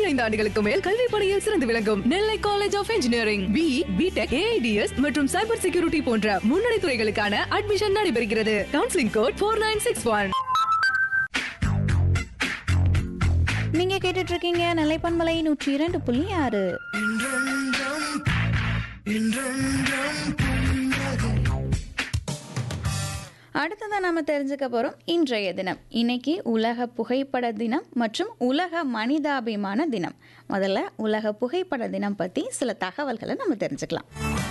பதினைந்து ஆண்டுகளுக்கு மேல் கல்வி பணியில் சிறந்து விளங்கும் Nellai college of engineering B BTech AIDS மற்றும் சைபர் செக்யூரிட்டி போன்ற முன்னணி துறைகளுக்கான அட்மிஷன் நடைபெறுகிறது counselling code four nine six one நீங்க கேட்டுட்டு இருக்கீங்க நிலைப்பன்மலை நூற்றி இரண்டு புள்ளி ஆறு அடுத்ததான் நாம தெரிஞ்சுக்க போறோம் இன்றைய தினம் இன்னைக்கு உலக புகைப்பட தினம் மற்றும் உலக மனிதாபிமான தினம் முதல்ல உலக புகைப்பட தினம் பத்தி சில தகவல்களை நம்ம தெரிஞ்சுக்கலாம்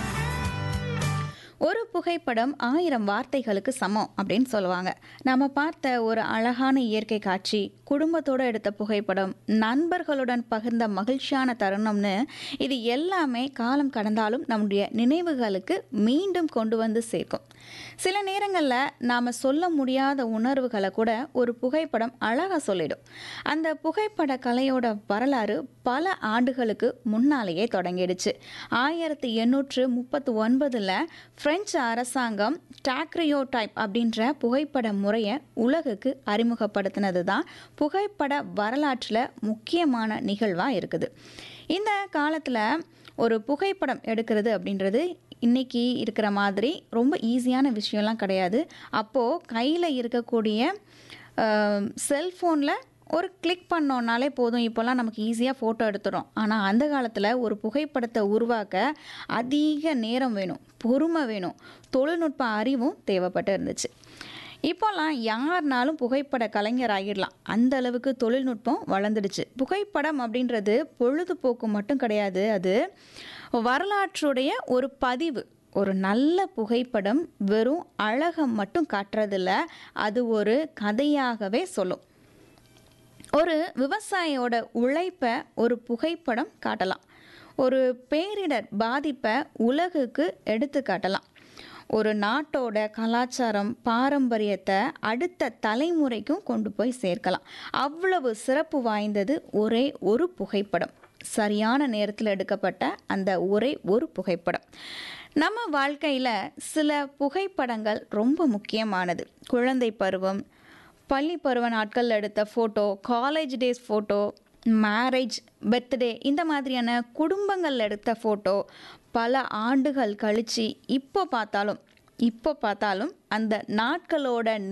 ஒரு புகைப்படம் ஆயிரம் வார்த்தைகளுக்கு சமம் அப்படின்னு சொல்லுவாங்க நம்ம பார்த்த ஒரு அழகான இயற்கை காட்சி குடும்பத்தோடு எடுத்த புகைப்படம் நண்பர்களுடன் பகிர்ந்த மகிழ்ச்சியான தருணம்னு இது எல்லாமே காலம் கடந்தாலும் நம்முடைய நினைவுகளுக்கு மீண்டும் கொண்டு வந்து சேர்க்கும் சில நேரங்களில் நாம் சொல்ல முடியாத உணர்வுகளை கூட ஒரு புகைப்படம் அழகாக சொல்லிடும் அந்த புகைப்பட கலையோட வரலாறு பல ஆண்டுகளுக்கு முன்னாலேயே தொடங்கிடுச்சு ஆயிரத்தி எண்ணூற்று முப்பத்தி ஒன்பதில் பிரெஞ்சு அரசாங்கம் டாக்ரியோ டைப் அப்படின்ற புகைப்பட முறையை உலகுக்கு அறிமுகப்படுத்தினது தான் புகைப்பட வரலாற்றில் முக்கியமான நிகழ்வாக இருக்குது இந்த காலத்தில் ஒரு புகைப்படம் எடுக்கிறது அப்படின்றது இன்றைக்கி இருக்கிற மாதிரி ரொம்ப ஈஸியான விஷயம்லாம் கிடையாது அப்போது கையில் இருக்கக்கூடிய செல்ஃபோனில் ஒரு கிளிக் பண்ணோன்னாலே போதும் இப்போல்லாம் நமக்கு ஈஸியாக ஃபோட்டோ எடுத்துடும் ஆனால் அந்த காலத்தில் ஒரு புகைப்படத்தை உருவாக்க அதிக நேரம் வேணும் பொறுமை வேணும் தொழில்நுட்ப அறிவும் தேவைப்பட்டு இருந்துச்சு இப்போல்லாம் யாருனாலும் புகைப்பட கலைஞர் ஆகிடலாம் அந்த அளவுக்கு தொழில்நுட்பம் வளர்ந்துடுச்சு புகைப்படம் அப்படின்றது பொழுதுபோக்கு மட்டும் கிடையாது அது வரலாற்றுடைய ஒரு பதிவு ஒரு நல்ல புகைப்படம் வெறும் அழகை மட்டும் காட்டுறதில்ல அது ஒரு கதையாகவே சொல்லும் ஒரு விவசாயியோட உழைப்பை ஒரு புகைப்படம் காட்டலாம் ஒரு பேரிடர் பாதிப்பை உலகுக்கு எடுத்து காட்டலாம் ஒரு நாட்டோட கலாச்சாரம் பாரம்பரியத்தை அடுத்த தலைமுறைக்கும் கொண்டு போய் சேர்க்கலாம் அவ்வளவு சிறப்பு வாய்ந்தது ஒரே ஒரு புகைப்படம் சரியான நேரத்தில் எடுக்கப்பட்ட அந்த ஒரே ஒரு புகைப்படம் நம்ம வாழ்க்கையில் சில புகைப்படங்கள் ரொம்ப முக்கியமானது குழந்தை பருவம் பள்ளி பருவ நாட்களில் எடுத்த photo college days photo marriage birthday இந்த மாதிரியான குடும்பங்கள் எடுத்த ஃபோட்டோ பல ஆண்டுகள் கழித்து இப்போ பார்த்தாலும் இப்போ பார்த்தாலும் அந்த நாட்களோட